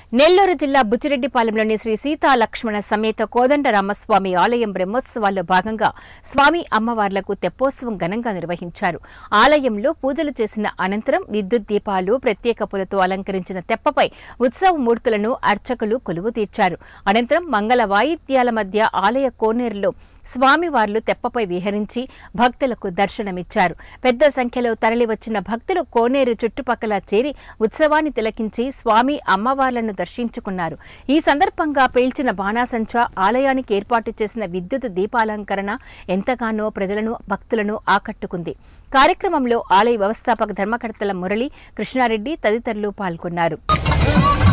నెల్లూరు జిల్లా బుచ్చిరెడ్డిపాలెంలోని శ్రీ సీతా లక్ష్మణ సమేత కోదండరామస్వామి ఆలయం బ్రహ్మోత్సవాల్లో భాగంగా స్వామి అమ్మవార్లకు తెప్పోత్సవం ఘనంగా నిర్వహించారు ఆలయంలో పూజలు చేసిన అనంతరం విద్యుత్ దీపాలు ప్రత్యేక పూలతో అలంకరించిన తెప్పపై ఉత్సవ మూర్తులను అర్చకులు కొలువు తీర్చారు అనంతరం మంగళ వాయిద్యాల మధ్య ఆలయ కోనేరులో స్వామివార్లు తెప్పపై విహరించి భక్తులకు దర్శనమిచ్చారు పెద్ద సంఖ్యలో తరలివచ్చిన భక్తులు కోనేరు చుట్టుపక్కల చేరి ఉత్సవాన్ని తిలకించి స్వామి అమ్మవార్లను దర్శించుకున్నారు ఈ సందర్భంగా పేల్చిన బాణాసంచా ఆలయానికి ఏర్పాటు చేసిన విద్యుత్ దీపాలంకరణ ఎంతగానో ప్రజలను భక్తులను ఆకట్టుకుంది కార్యక్రమంలో ఆలయ వ్యవస్థాపక ధర్మకర్తల మురళి కృష్ణారెడ్డి తదితరులు పాల్గొన్నారు